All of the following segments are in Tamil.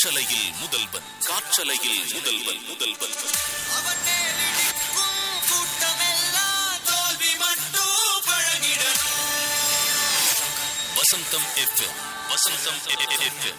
காற்றலையில் முதல்வன் காற்றலையில் முதல்வன் முதல்வன் அவன் மேலிடிக்கும் கூட்டமெல்லாம் தோல்வி மட்டும் பழகிடணும் Vasantham F M Vasantham F M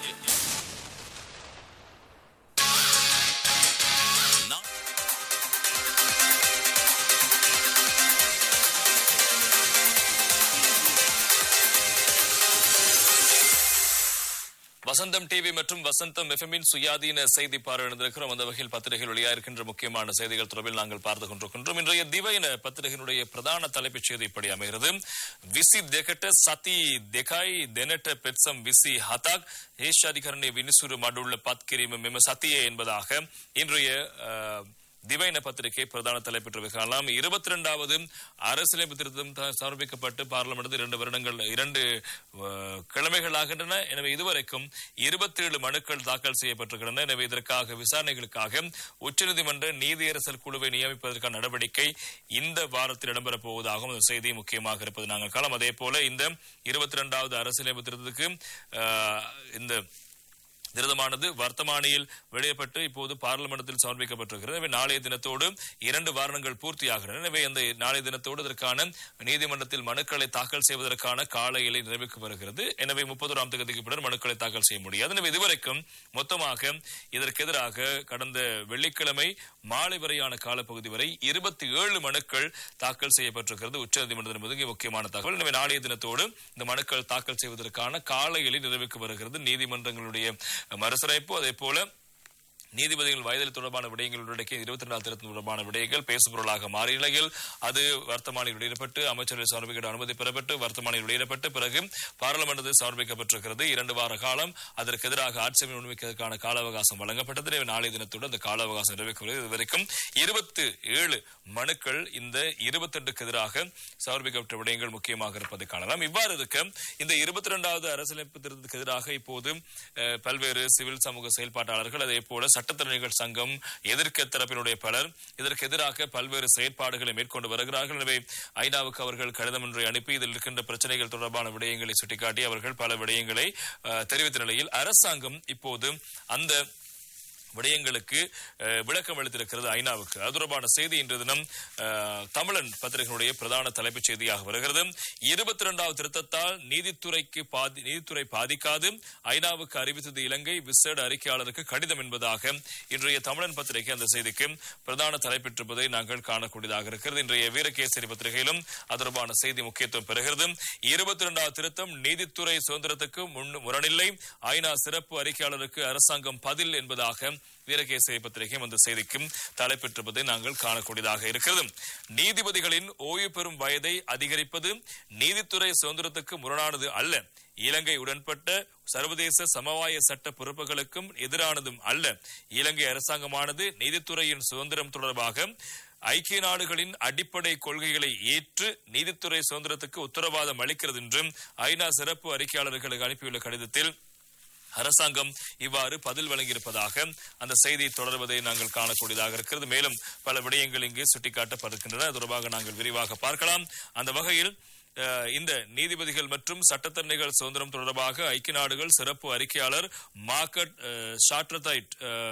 Vasantham TV மற்றும் வசந்தம் எஃப்எம்மின் சுயாதீன செய்தி பார்வையிடுந்திருக்கிறோம் அந்த வகையில் பத்திரிகைகள் வெளியாயிருக்கின்ற முக்கியமான செய்திகள் தொடர்பில் நாங்கள் பார்த்து கொண்டிருக்கின்றோம் இன்றைய திவைன பத்திரிகையினுடைய பிரதான தலைப்புச் செய்தி இப்படி அமைகிறது விசி දෙකට සති දෙකයි දෙනට පෙත්සම් විසි හතක් ඒෂාධිකරණය විනිසුරු මඩුල්ල පත් කිරීම මෙම සතියේ என்பதாக இன்றைய அஹ், திவைன பத்திரிகை பிரதான தலைப்பெற்று காணலாம் இருபத்தி ரெண்டாவது அரசியலமைப்பு திருத்தம் த- சமர்ப்பிக்கப்பட்டு பார்லமெண்ட் இரண்டு வருடங்கள் இரண்டு அஹ், கிழமைகளாகின்றன எனவே இதுவரைக்கும் இருபத்தி ஏழு மனுக்கள் தாக்கல் செய்யப்பட்டிருக்கின்றன எனவே இதற்காக விசாரணைகளுக்காக உச்சநீதிமன்ற நீதியரசர் குழுவை நியமிப்பதற்கான நடவடிக்கை இந்த வாரத்தில் இடம்பெறப் போவதாகவும் அந்த செய்தி முக்கியமாக இருப்பது நாங்கள் காலம் அதே போல இந்த இருபத்தி ரெண்டாவது அரசியலமைப்பு திருத்தத்துக்கு அஹ், இந்த திருத்தமானது வர்த்தமானியில் வெளியிடப்பட்டு இப்போது பார்லிமெண்டத்தில் சமர்ப்பிக்கப்பட்டிருக்கிறது எனவே நாளைய தினத்தோடு இரண்டு வாரணங்கள் பூர்த்தியாகின்றன எனவே அந்த நாளைய தினத்தோடு இதற்கான நீதிமன்றத்தில் மனுக்களை தாக்கல் செய்வதற்கான கால எல்லை நிறைவுக்கு வருகிறது எனவே முப்பதோராம் தேதிக்கு பின்னர் மனுக்களை தாக்கல் செய்ய முடியாது எனவே இதுவரைக்கும் மொத்தமாக இதற்கு எதிராக கடந்த வெள்ளிக்கிழமை மாலை வரையான காலப்பகுதி வரை இருபத்தி ஏழு மனுக்கள் தாக்கல் செய்யப்பட்டிருக்கிறது உச்சநீதிமன்றத்தின் மிக முக்கியமான தகவல் எனவே நாளைய தினத்தோடு இந்த மனுக்கள் தாக்கல் செய்வதற்கான கால எல்லை நிறைவுக்கு வருகிறது நீதிமன்றங்களுடைய மறுசரைப்பு அதே போல நீதிபதிகள் வயதில் தொடர்பான விடயங்கள் உள்ளடக்கிய இருபத்தி ரெண்டாம் திருத்தம் தொடர்பான விடயங்கள் பேசுபொருளாக மாறிய நிலையில் அது வர்த்தமானில் வெளியிடப்பட்டு அமைச்சர்கள் சமர்ப்பிக்க அனுமதி பெறப்பட்டு வர்த்தமானில் வெளியிடப்பட்டு பிறகு பாராளுமன்றத்தில் சமர்ப்பிக்கப்பட்டிருக்கிறது இரண்டு வார காலம் அதற்கு எதிராக ஆட்சேபனை முன்வைப்பதற்கான கால அவகாசம் வழங்கப்பட்டது எனவே நாளைய தினத்தோடு அந்த கால அவகாசம் நிறைவேற்றுவது இதுவரைக்கும் இருபத்தி ஏழு மனுக்கள் இந்த இருபத்தி ரெண்டுக்கு எதிராக சமர்ப்பிக்கப்பட்ட விடயங்கள் முக்கியமாக இருப்பதை காணலாம் இவ்வாறு இருக்க இந்த இருபத்தி ரெண்டாவது அரசியலமைப்பு திருத்தத்துக்கு எதிராக இப்போது அஹ், பல்வேறு சிவில் சமூக செயல்பாட்டாளர்கள் அதே போல சட்டத்தரணிகள் சங்கம் எதிர்க்க தரப்பினுடைய பலர் இதற்கு எதிராக பல்வேறு செயற்பாடுகளை மேற்கொண்டு வருகிறார்கள் எனவே ஐநாவுக்கு அவர்கள் கடிதம் ஒன்றை அனுப்பி இதில் இருக்கின்ற பிரச்சனைகள் தொடர்பான விடயங்களை சுட்டிக்காட்டி அவர்கள் பல விடயங்களை அஹ், தெரிவித்த நிலையில் அரசாங்கம் இப்போது அந்த விடயங்களுக்கு அஹ், விளக்கம் அளித்திருக்கிறது ஐநாவுக்கு அது தொடர்பான செய்தி இன்று தினம் அஹ், தமிழன் பத்திரிகையினுடைய பிரதான தலைப்புச் செய்தியாக வருகிறது இருபத்தி இரண்டாவது திருத்தத்தால் நீதித்துறைக்கு பாதி நீதித்துறை பாதிக்காது ஐநாவுக்கு அறிவித்தது இலங்கை விசேட அறிக்கையாளருக்கு கடிதம் என்பதாக இன்றைய தமிழன் பத்திரிகை அந்த செய்திக்கு பிரதான தலைப்பெற்றிருப்பதை நாங்கள் காணக்கூடியதாக இருக்கிறது இன்றைய வீரகேசரி பத்திரிகையிலும் அது தொடர்பான செய்தி முக்கியத்துவம் பெறுகிறது இருபத்தி இரண்டாவது திருத்தம் நீதித்துறை சுதந்திரத்துக்கு முன் முரணில்லை ஐநா சிறப்பு அறிக்கையாளருக்கு அரசாங்கம் பதில் என்பதாக வீரகேசரி பத்திரிகை அந்த செய்திக்கும் தலைப்பெற்றிருப்பதை நாங்கள் காணக்கூடியதாக இருக்கிறது நீதிபதிகளின் ஓய்வு பெறும் வயதை அதிகரிப்பது நீதித்துறை சுதந்திரத்துக்கு முரணானது அல்ல இலங்கை உடன்பட்ட சர்வதேச சமவாய சட்ட பொறுப்புகளுக்கும் எதிரானதும் அல்ல இலங்கை அரசாங்கமானது நீதித்துறையின் சுதந்திரம் தொடர்பாக ஐக்கிய நாடுகளின் அடிப்படை கொள்கைகளை ஏற்று நீதித்துறை சுதந்திரத்துக்கு உத்தரவாதம் அளிக்கிறது என்றும் ஐநா சிறப்பு அறிக்கையாளர்களுக்கு அனுப்பியுள்ள கடிதத்தில் அரசாங்கம் இவ்வாறு பதில் வழங்கியிருப்பதாக அந்த செய்தி தொடர்வதை நாங்கள் காணக்கூடியதாக இருக்கிறது மேலும் பல விடயங்கள் இங்கு சுட்டிக்காட்டப்பட்டிருக்கின்றன அது தொடர்பாக நாங்கள் விரிவாக பார்க்கலாம் அந்த வகையில் அஹ், இந்த நீதிபதிகள் மற்றும் சட்டத்தரணிகள் சுதந்திரம் தொடர்பாக ஐக்கிய நாடுகள் சிறப்பு அறிக்கையாளர் மார்க்கட் ஷாட்ரதைட்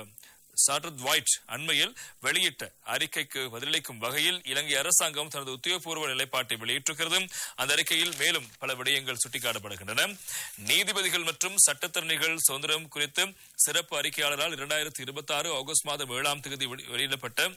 சாட்டர் வைட் அண்மையில் வெளியிட்ட அறிக்கைக்கு பதிலளிக்கும் வகையில் இலங்கை அரசாங்கம் தனது உத்தியோகபூர்வ நிலைப்பாட்டை வெளியிட்டிருக்கிறது அந்த அறிக்கையில் மேலும் பல விடயங்கள் சுட்டிக்காட்டப்படுகின்றன நீதிபதிகள் மற்றும் சட்டத்தரணிகள் சுதந்திரம் குறித்து சிறப்பு அறிக்கையாளரால் இரண்டாயிரத்தி இருபத்தி ஆறு ஆகஸ்ட் மாதம் ஏழாம் தேதி வெளி- வெளியிடப்பட்ட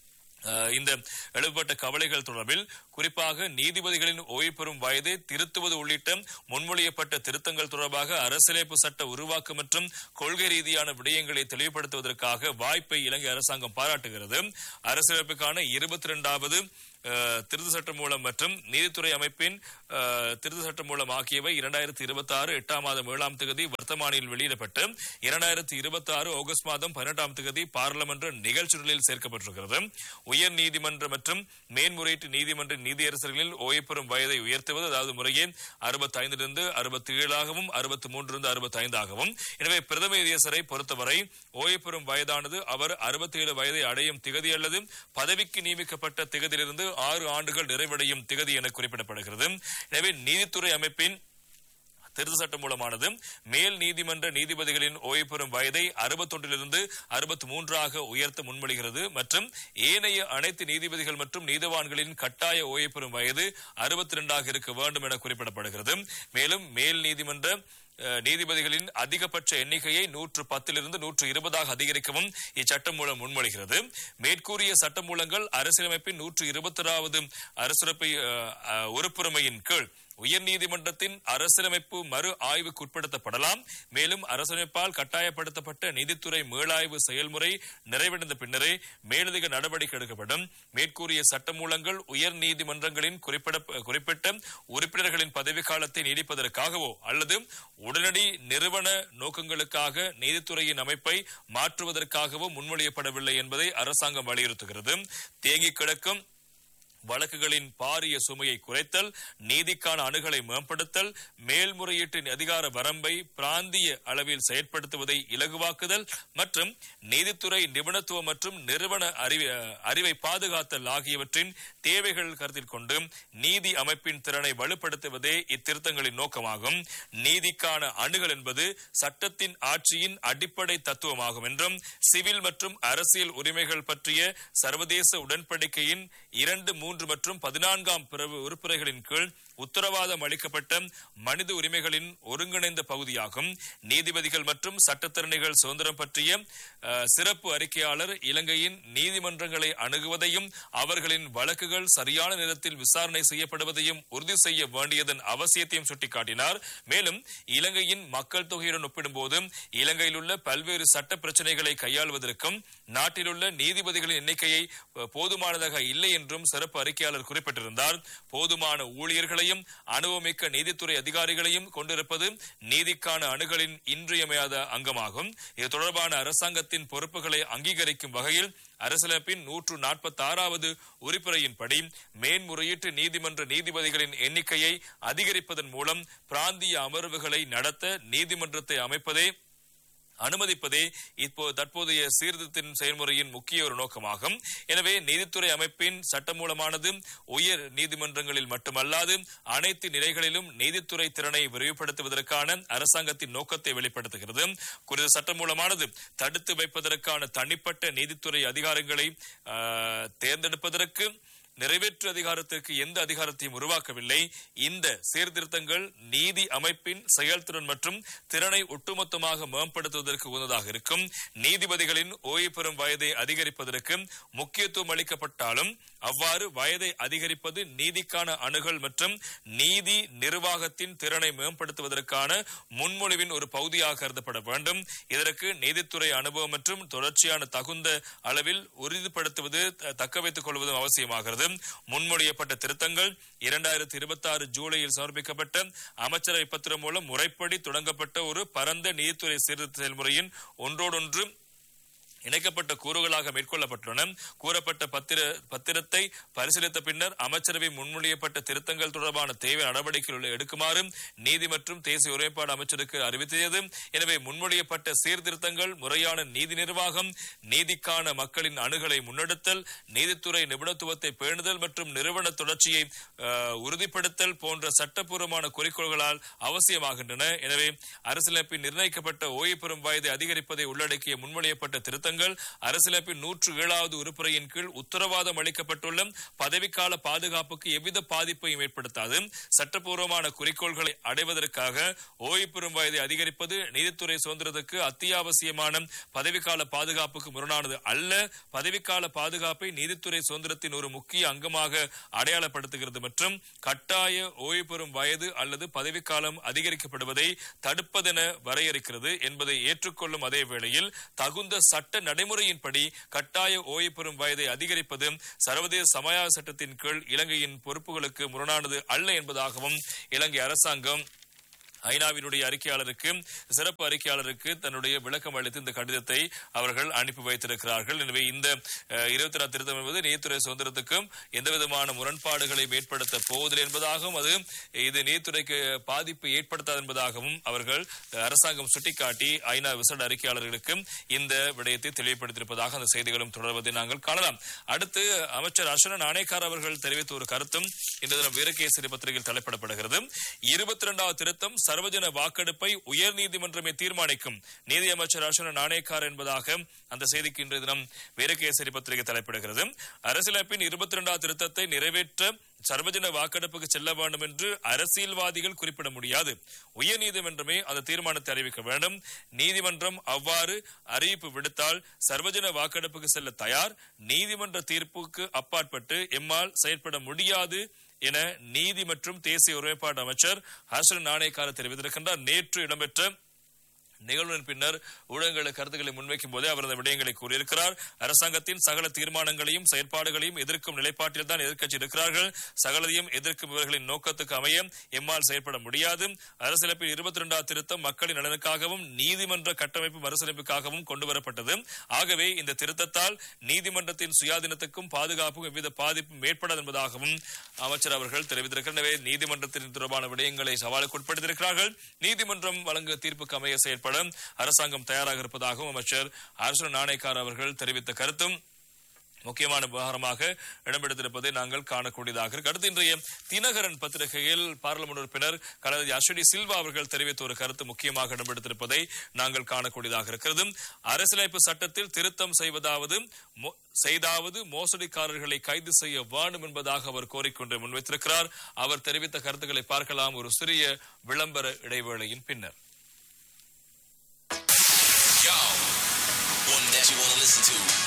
அஹ், இந்த எழுப்பப்பட்ட கவலைகள் தொடர்பில் குறிப்பாக நீதிபதிகளின் ஓய்வு பெறும் வயதை திருத்துவது உள்ளிட்ட முன்மொழியப்பட்ட திருத்தங்கள் தொடர்பாக அரசியலமைப்பு சட்ட உருவாக்கம் மற்றும் கொள்கை ரீதியான விடயங்களை தெளிவுபடுத்துவதற்காக வாய்ப்பை இலங்கை அரசாங்கம் பாராட்டுகிறது அரசியலமைப்புக்கான இருபத்தி இரண்டாவது திருத்த சட்டம் மூலம் மற்றும் நீதித்துறை அமைப்பின் அஹ், திருத்த சட்டம் மூலம் ஆகியவை இரண்டாயிரத்தி இருபத்தி ஆறு எட்டாம் மாதம் ஏழாம் தேதி வர்த்தமானியில் வெளியிடப்பட்டு இரண்டாயிரத்தி இருபத்தி ஆறு ஆகஸ்ட் மாதம் பதினெட்டாம் தேதி பாராளுமன்ற நிகழ்ச்சிகளில் சேர்க்கப்பட்டிருக்கிறது உயர் நீதிமன்ற மற்றும் மேன்முறையீட்டு நீதிமன்ற நீதியரசர்களில் ஓய்வு பெறும் வயதை உயர்த்துவது அதாவது முறையே அறுபத்தி ஐந்திலிருந்து அறுபத்தி ஏழாகவும் அறுபத்தி மூன்றிலிருந்து அறுபத்தி ஐந்தாகவும் எனவே பிரதம நீதியரசரை பொறுத்தவரை ஓய்வு பெறும் வயதானது அவர் அறுபத்தி ஏழு வயதை அடையும் திகதி அல்லது பதவிக்கு நியமிக்கப்பட்ட திகதியிலிருந்து ஆறு ஆண்டுகள் நிறைவடையும் திகதி என குறிப்பிடப்படுகிறது எனவே நீதித்துறை அமைப்பின் திருத்த சட்டம் மூலமானது மேல் நீதிமன்ற நீதிபதிகளின் ஓய்வு பெறும் வயதை அறுபத்தொன்றிலிருந்து அறுபத்தி மூன்றாக உயர்த்த முன்மொழிகிறது மற்றும் ஏனைய அனைத்து நீதிபதிகள் மற்றும் நீதவான்களின் கட்டாய ஓய்வு பெறும் வயது அறுபத்தி இரண்டாக இருக்க வேண்டும் என குறிப்பிடப்படுகிறது மேலும் மேல் நீதிமன்ற அஹ், நீதிபதிகளின் அதிகபட்ச எண்ணிக்கையை நூற்று பத்திலிருந்து நூற்று இருபதாக அதிகரிக்கவும் இச்சட்டம் மூலம் முன்மொழிகிறது மேற்கூறிய சட்டமூலங்கள் அரசியலமைப்பின் நூற்று இருபத்தொராவது அரசியலமைப்பு அஹ், அஹ், உறுப்புரிமையின் கீழ் உயர்நீதிமன்றத்தின் அரசியலமைப்பு மறு ஆய்வுக்கு உட்படுத்தப்படலாம் மேலும் அரசமைப்பால் கட்டாயப்படுத்தப்பட்ட நீதித்துறை மீளாய்வு செயல்முறை நிறைவடைந்த பின்னரே மேலதிக நடவடிக்கை எடுக்கப்படும் மேற்கூறிய சட்டமூலங்கள் உயர் நீதிமன்றங்களின் குறிப்பிட குறிப்பிட்ட உறுப்பினர்களின் பதவிக்காலத்தை நீடிப்பதற்காகவோ அல்லது உடனடி நிறுவன நோக்கங்களுக்காக நீதித்துறையின் அமைப்பை மாற்றுவதற்காகவோ முன்மொழியப்படவில்லை என்பதை அரசாங்கம் வலியுறுத்துகிறது தேங்கிக் கிடக்கும் வழக்குகளின் பாரிய சுமையை குறைத்தல் நீதிக்கான அணுகலை மேம்படுத்தல் மேல்முறையீட்டின் அதிகார வரம்பை பிராந்திய அளவில் செயற்படுத்துவதை இலகுவாக்குதல் மற்றும் நீதித்துறை நிபுணத்துவம் மற்றும் நிறுவன அறிவை அறிவை பாதுகாத்தல் ஆகியவற்றின் தேவைகள் கருத்தில் கொண்டு நீதி அமைப்பின் திறனை வலுப்படுத்துவதே இத்திருத்தங்களின் நோக்கமாகும் நீதிக்கான அணுகல் என்பது சட்டத்தின் ஆட்சியின் அடிப்படை தத்துவமாகும் என்றும் சிவில் மற்றும் அரசியல் உரிமைகள் பற்றிய சர்வதேச உடன்படிக்கையின் இரண்டு மூன்று மற்றும் பதினான்காம் பிறகு உறுப்புரைகளின் கீழ் உத்தரவாதம் அளிக்கப்பட்ட மனித உரிமைகளின் ஒருங்கிணைந்த பகுதியாகும் நீதிபதிகள் மற்றும் சட்டத்திறனைகள் சுதந்திரம் பற்றிய அஹ், சிறப்பு அறிக்கையாளர் இலங்கையின் நீதிமன்றங்களை அணுகுவதையும் அவர்களின் வழக்குகள் சரியான நேரத்தில் விசாரணை செய்யப்படுவதையும் உறுதி செய்ய வேண்டியதன் அவசியத்தையும் சுட்டிக்காட்டினார் மேலும் இலங்கையின் மக்கள் தொகையுடன் ஒப்பிடும்போது இலங்கையில் உள்ள பல்வேறு சட்ட பிரச்சனைகளை கையாள்வதற்கும் நாட்டிலுள்ள நீதிபதிகளின் எண்ணிக்கையை அஹ், போதுமானதாக இல்லை என்றும் சிறப்பு அறிக்கையாளர் குறிப்பிட்டிருந்தார் போதுமான ஊழியர்களையும் அனுபவமிக்க நீதித்துறை அதிகாரிகளையும் கொண்டிருப்பது நீதிக்கான அணுகலின் இன்றியமையாத அங்கமாகும் இது தொடர்பான அரசாங்கத்தின் பொறுப்புகளை அங்கீகரிக்கும் வகையில் அரசியலமைப்பின் நூற்று நாற்பத்தி ஆறாவது உறுப்புரையின்படி மேன்முறையீட்டு நீதிமன்ற நீதிபதிகளின் எண்ணிக்கையை அதிகரிப்பதன் மூலம் பிராந்திய அமர்வுகளை நடத்த நீதிமன்றத்தை அமைப்பதே அனுமதிப்பதே இப்போ தற்போதைய சீர்திருத்தின் செயல்முறையின் முக்கிய ஒரு நோக்கமாகும் எனவே நீதித்துறை அமைப்பின் சட்டமூலமானது உயர் நீதிமன்றங்களில் மட்டுமல்லாது அனைத்து நிலைகளிலும் நீதித்துறை திறனை விரிவுபடுத்துவதற்கான அரசாங்கத்தின் நோக்கத்தை வெளிப்படுத்துகிறது குறித்த சட்டமூலமானது தடுத்து வைப்பதற்கான தனிப்பட்ட நீதித்துறை அதிகாரங்களை ஆஹ், தேர்ந்தெடுப்பதற்கு நிறைவேற்று அதிகாரத்திற்கு எந்த அதிகாரத்தையும் உருவாக்கவில்லை இந்த சீர்திருத்தங்கள் நீதி அமைப்பின் செயல்திறன் மற்றும் திறனை ஒட்டுமொத்தமாக மேம்படுத்துவதற்கு உகந்ததாக இருக்கும் நீதிபதிகளின் ஓய்வு பெறும் வயதை அதிகரிப்பதற்கு முக்கியத்துவம் அளிக்கப்பட்டாலும் அவ்வாறு வயதை அதிகரிப்பது நீதிக்கான அணுகல் மற்றும் நீதி நிர்வாகத்தின் திறனை மேம்படுத்துவதற்கான முன்மொழிவின் ஒரு பகுதியாக கருதப்பட வேண்டும் இதற்கு நீதித்துறை அனுபவம் மற்றும் தொடர்ச்சியான தகுந்த அளவில் உறுதிப்படுத்துவது த- தக்க வைத்துக் கொள்வதும் அவசியமாகிறது முன்மொழியப்பட்ட திருத்தங்கள் இரண்டாயிரத்தி இருபத்தி ஆறு ஜூலையில் சமர்ப்பிக்கப்பட்ட அமைச்சரவை பத்திரம் மூலம் முறைப்படி தொடங்கப்பட்ட ஒரு பரந்த நீதித்துறை சீர்திருத்த செயல்முறையின் ஒன்றோடொன்று இணைக்கப்பட்ட கூறுகளாக மேற்கொள்ளப்பட்டுள்ளன கூறப்பட்ட பத்திர பத்திரத்தை பரிசீலித்த பின்னர் அமைச்சரவை முன்மொழியப்பட்ட திருத்தங்கள் தொடர்பான தேவை நடவடிக்கைகளை எடுக்குமாறு நீதி மற்றும் தேசிய ஒருமைப்பாடு அமைச்சருக்கு அறிவித்தது எனவே முன்மொழியப்பட்ட சீர்திருத்தங்கள் முறையான நீதி நிர்வாகம் நீதிக்கான மக்களின் அணுகலை முன்னெடுத்தல் நீதித்துறை நிபுணத்துவத்தை பேணுதல் மற்றும் நிறுவன தொடர்ச்சியை அஹ், உறுதிப்படுத்தல் போன்ற சட்டப்பூர்வமான குறிக்கோள்களால் அவசியமாகின்றன எனவே அரசியலமைப்பில் நிர்ணயிக்கப்பட்ட ஓய்வு பெறும் வயதை அதிகரிப்பதை உள்ளடக்கிய முன்மொழியப்பட்ட திருத்தங்கள் அரசியலமைப்பின் நூற்று ஏழாவது உறுப்புரையின் கீழ் உத்தரவாதம் அளிக்கப்பட்டுள்ள பதவிக்கால பாதுகாப்புக்கு எவ்வித பாதிப்பையும் ஏற்படுத்தாது சட்டப்பூர்வமான குறிக்கோள்களை அடைவதற்காக ஓய்வு பெறும் வயதை அதிகரிப்பது நீதித்துறை சுதந்திரத்துக்கு அத்தியாவசியமான பதவிக்கால பாதுகாப்புக்கு முரணானது அல்ல பதவிக்கால பாதுகாப்பை நீதித்துறை சுதந்திரத்தின் ஒரு முக்கிய அங்கமாக அடையாளப்படுத்துகிறது மற்றும் கட்டாய ஓய்வு பெறும் வயது அல்லது பதவிக்காலம் அதிகரிக்கப்படுவதை தடுப்பதென வரையறுக்கிறது என்பதை ஏற்றுக்கொள்ளும் அதே வேளையில் தகுந்த சட்ட நடைமுறையின்படி கட்டாய ஓய்வு பெறும் வயதை அதிகரிப்பது சர்வதேச சமய சட்டத்தின் கீழ் இலங்கையின் பொறுப்புகளுக்கு முரணானது அல்ல என்பதாகவும் இலங்கை அரசாங்கம் ஐநாவினுடைய அறிக்கையாளருக்கு சிறப்பு அறிக்கையாளருக்கு தன்னுடைய விளக்கம் அளித்து இந்த கடிதத்தை அவர்கள் அனுப்பி வைத்திருக்கிறார்கள் எனவே இந்த இருபத்தி நாலு திருத்தம் என்பது நீதித்துறை சுதந்திரத்துக்கும் எந்த விதமான முரண்பாடுகளை ஏற்படுத்த போவதில்லை என்பதாகவும் அது இது நீதித்துறைக்கு பாதிப்பு ஏற்படுத்தாது என்பதாகவும் அவர்கள் அரசாங்கம் சுட்டிக்காட்டி ஐநா விசேட அறிக்கையாளர்களுக்கு இந்த விடயத்தை தெளிவுபடுத்தியிருப்பதாக அந்த செய்திகளும் தொடர்வதை நாங்கள் காணலாம் அடுத்து அமைச்சர் அர்ஷன நாணேக்கார் அவர்கள் தெரிவித்த ஒரு கருத்தும் இந்த தினம் வீரகேசரி பத்திரிகையில் தலைப்பிடப்படுகிறது இருபத்தி இரண்டாவது திருத்தம் சர்வஜன வாக்கெடுப்பை உயர்நீதிமன்றமே தீர்மானிக்கும் நீதியமைச்சர் அர்ஷன நாணயக்கார் என்பதாக அந்த செய்திக்கு இன்றைய தினம் வீரகேசரி பத்திரிகை தலைப்பிடுகிறது அரசியலமைப்பின் இருபத்தி இரண்டாவது திருத்தத்தை நிறைவேற்ற சர்வஜன வாக்கெடுப்புக்கு செல்ல வேண்டும் என்று அரசியல்வாதிகள் குறிப்பிட முடியாது உயர்நீதிமன்றமே அந்த தீர்மானத்தை அறிவிக்க வேண்டும் நீதிமன்றம் அவ்வாறு அறிவிப்பு விடுத்தால் சர்வஜன வாக்கெடுப்புக்கு செல்ல தயார் நீதிமன்ற தீர்ப்புக்கு அப்பாற்பட்டு எம்மால் செயல்பட முடியாது என நீதி மற்றும் தேசிய ஒருமைப்பாடு அமைச்சர் ஹர்ஷன் நாணயக்கார தெரிவித்திருக்கின்றார் நேற்று இடம்பெற்ற நிகழ்வின் பின்னர் ஊடகங்களுக்கு கருத்துக்களை முன்வைக்கும் போதே அவர் அந்த விடயங்களை கூறியிருக்கிறார் அரசாங்கத்தின் சகல தீர்மானங்களையும் செயற்பாடுகளையும் எதிர்க்கும் நிலைப்பாட்டில் தான் எதிர்க்கட்சி இருக்கிறார்கள் சகலதையும் எதிர்க்கும் இவர்களின் நோக்கத்துக்கு அமைய எம்மால் செயல்பட முடியாது அரசியலமைப்பின் இருபத்தி இரண்டாவது திருத்தம் மக்களின் நலனுக்காகவும் நீதிமன்ற கட்டமைப்பு மறுசீரமைப்புக்காகவும் கொண்டுவரப்பட்டது ஆகவே இந்த திருத்தத்தால் நீதிமன்றத்தின் சுயாதீனத்துக்கும் பாதுகாப்புக்கும் எவ்வித பாதிப்பும் ஏற்படாது என்பதாகவும் அமைச்சர் அவர்கள் தெரிவித்திருக்கிறார் எனவே நீதிமன்றத்தின் தொடர்பான விடயங்களை சவாலுக்கு உட்படுத்தியிருக்கிறார்கள் நீதிமன்றம் வழங்க தீர்ப்புக்கு அமைய செயல்பட அரசாங்கம் தயாராக இருப்பதாகவும் அமைச்சர் அரசு நாணயக்கார் அவர்கள் தெரிவித்த கருத்தும் முக்கியமான விவகாரமாக இடம்பெடுத்திருப்பதை நாங்கள் காணக்கூடியதாக இருக்கு அடுத்து இன்றைய தினகரன் பத்திரிகையில் பாராளுமன்ற உறுப்பினர் கலதி அஸ்வினி சில்வா அவர்கள் தெரிவித்த ஒரு கருத்து முக்கியமாக இடம்பெடுத்திருப்பதை நாங்கள் காணக்கூடியதாக இருக்கிறது அரசியலமைப்பு சட்டத்தில் திருத்தம் செய்வதாவது மோ- செய்தாவது மோசடிக்காரர்களை கைது செய்ய வேண்டும் என்பதாக அவர் கோரிக்கொண்டு முன்வைத்திருக்கிறார் அவர் தெரிவித்த கருத்துக்களை பார்க்கலாம் ஒரு சிறிய விளம்பர இடைவேளையின் பின்னர் Yo, one that you want to listen to.